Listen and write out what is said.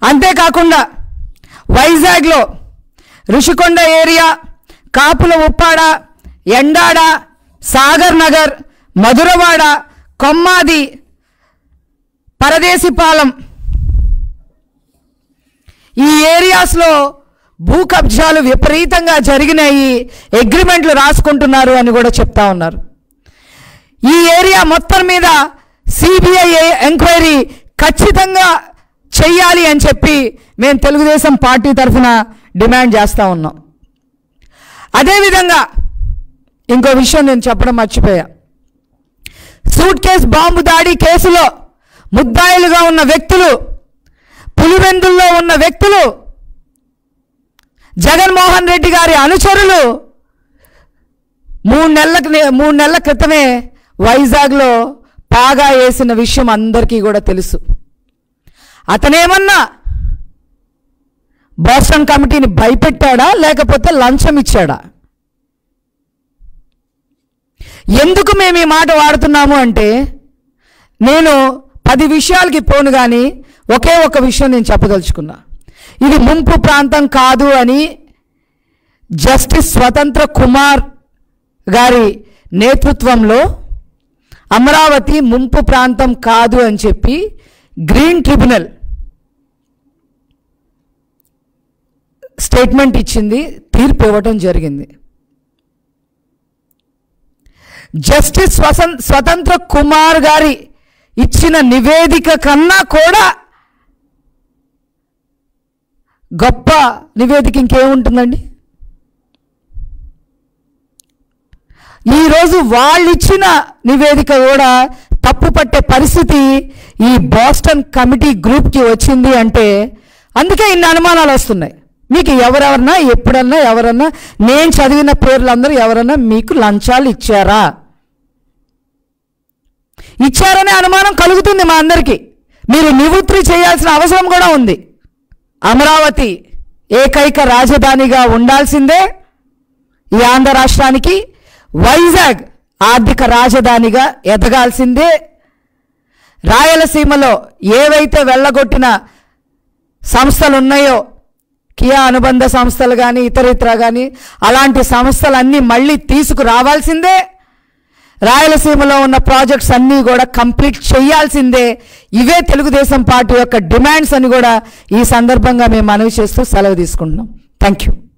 అంతేకాకుండా వైజాగ్లో ఋషికొండ ఏరియా కాపుల ఉప్పాడ ఎండాడ సాగర్ నగర్ మధురవాడ కొమ్మాది పరదేశిపాలెం ఈ ఏరియాస్లో భూ కబ్జాలు విపరీతంగా జరిగినాయి అగ్రిమెంట్లు రాసుకుంటున్నారు అని కూడా చెప్తా ఉన్నారు ఈ ఏరియా మొత్తం మీద సిబిఐ ఎంక్వైరీ ఖచ్చితంగా చెయ్యాలి అని చెప్పి మేము తెలుగుదేశం పార్టీ తరఫున డిమాండ్ చేస్తూ ఉన్నాం అదేవిధంగా ఇంకో విషయం నేను చెప్పడం మర్చిపోయా సూట్ కేస్ బాంబు దాడి కేసులో ముద్దాయిలుగా ఉన్న వ్యక్తులు పులివెందుల్లో ఉన్న వ్యక్తులు జగన్మోహన్ రెడ్డి గారి అనుచరులు మూడు నెలల మూడు నెలల క్రితమే వైజాగ్లో పాగా వేసిన విషయం అందరికీ కూడా తెలుసు అతనేమన్నా బోస్టన్ కమిటీని భయపెట్టాడా లేకపోతే లంచం ఇచ్చాడా ఎందుకు మేము ఈ మాట వాడుతున్నాము అంటే నేను పది విషయాలకి పోను కానీ ఒకే ఒక విషయం నేను చెప్పదలుచుకున్నా ఇది ముంపు ప్రాంతం కాదు అని జస్టిస్ స్వతంత్ర కుమార్ గారి నేతృత్వంలో అమరావతి ముంపు ప్రాంతం కాదు అని చెప్పి గ్రీన్ ట్రిబ్యునల్ స్టేట్మెంట్ ఇచ్చింది తీర్పు ఇవ్వటం జరిగింది జస్టిస్ స్వసం స్వతంత్ర కుమార్ గారి ఇచ్చిన నివేదిక కన్నా కూడా గొప్ప నివేదిక ఇంకేముంటుందండి ఈరోజు వాళ్ళు ఇచ్చిన నివేదిక కూడా తప్పు పట్టే పరిస్థితి ఈ బాస్టన్ కమిటీ గ్రూప్కి వచ్చింది అంటే అందుకే ఇన్ని అనుమానాలు వస్తున్నాయి మీకు ఎవరెవరన్నా ఎప్పుడన్నా ఎవరన్నా నేను చదివిన పేర్లందరూ ఎవరన్నా మీకు లంచాలు ఇచ్చారా ఇచ్చారనే అనుమానం కలుగుతుంది మా అందరికీ మీరు నివృత్తి చేయాల్సిన అవసరం కూడా ఉంది అమరావతి ఏకైక రాజధానిగా ఉండాల్సిందే ఈ ఆంధ్ర రాష్ట్రానికి వైజాగ్ ఆర్థిక రాజధానిగా ఎదగాల్సిందే రాయలసీమలో ఏవైతే వెళ్ళగొట్టిన సంస్థలు ఉన్నాయో కియా అనుబంధ సంస్థలు కానీ ఇతరితర కానీ అలాంటి సంస్థలన్నీ మళ్ళీ తీసుకురావాల్సిందే రాయలసీమలో ఉన్న ప్రాజెక్ట్స్ అన్నీ కూడా కంప్లీట్ చేయాల్సిందే ఇవే తెలుగుదేశం పార్టీ యొక్క డిమాండ్స్ అని కూడా ఈ సందర్భంగా మేము మనవి చేస్తూ సెలవు తీసుకుంటున్నాం థ్యాంక్ యూ